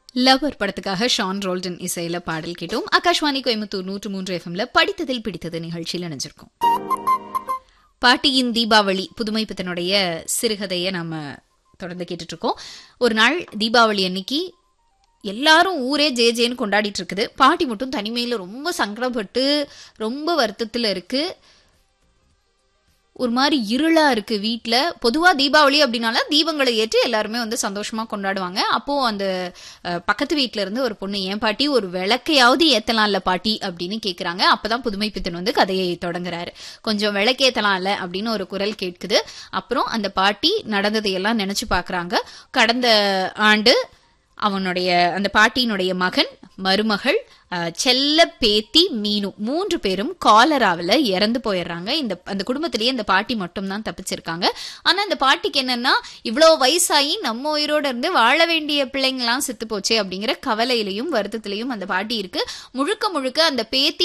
lower படத்துக்காக Shawn Roldan இசையில பாடல் கேட்டோம் ஆகாஷ்வாணி கோயம்புத்தூர் நூற்று மூன்று எஃப்எம்ல படித்ததில் பிடித்தது நிகழ்ச்சியில் இணைஞ்சிருக்கோம் பாட்டியின் தீபாவளி புதுமை பித்தனுடைய சிறுகதையை நம்ம தொடர்ந்து கேட்டுட்டு இருக்கோம் ஒரு நாள் தீபாவளி அன்னைக்கு எல்லாரும் ஊரே ஜே ஜேன்னு கொண்டாடிட்டு இருக்குது பாட்டி மட்டும் தனிமையில் ரொம்ப சங்கடப்பட்டு ரொம்ப வருத்தத்தில் இருக்கு ஒரு மாதிரி இருளா இருக்கு வீட்டில் பொதுவாக தீபாவளி அப்படின்னால தீபங்களை ஏற்றி எல்லாருமே வந்து சந்தோஷமா கொண்டாடுவாங்க அப்போ அந்த அஹ், பக்கத்து வீட்ல இருந்து ஒரு பொண்ணு ஏன் பாட்டி ஒரு விளக்கையாவது ஏத்தலாம்ல பாட்டி அப்படின்னு கேக்குறாங்க அப்பதான் புதுமை பித்தன் வந்து கதையை தொடங்குறாரு கொஞ்சம் விளக்கேத்தலாம்ல அப்படின்னு ஒரு குரல் கேட்குது அப்புறம் அந்த பாட்டி நடந்ததையெல்லாம் நினைச்சு பார்க்கறாங்க கடந்த ஆண்டு அவனுடைய அந்த பாட்டியினுடைய மகன் மருமகள் அஹ், செல்ல பேத்தி மீனு மூன்று பேரும் காலராவில் இறந்து போயிடுறாங்க இந்த அந்த குடும்பத்திலேயே இந்த பாட்டி மட்டும்தான் தப்பிச்சிருக்காங்க ஆனா இந்த பாட்டிக்கு என்னன்னா இவ்வளோ வயசாகி நம்ம உயிரோட இருந்து வாழ வேண்டிய பிள்ளைங்களாம் செத்து போச்சே அப்படிங்கிற கவலையிலையும் வருத்தத்திலையும் அந்த பாட்டி இருக்கு முழுக்க முழுக்க அந்த பேத்தி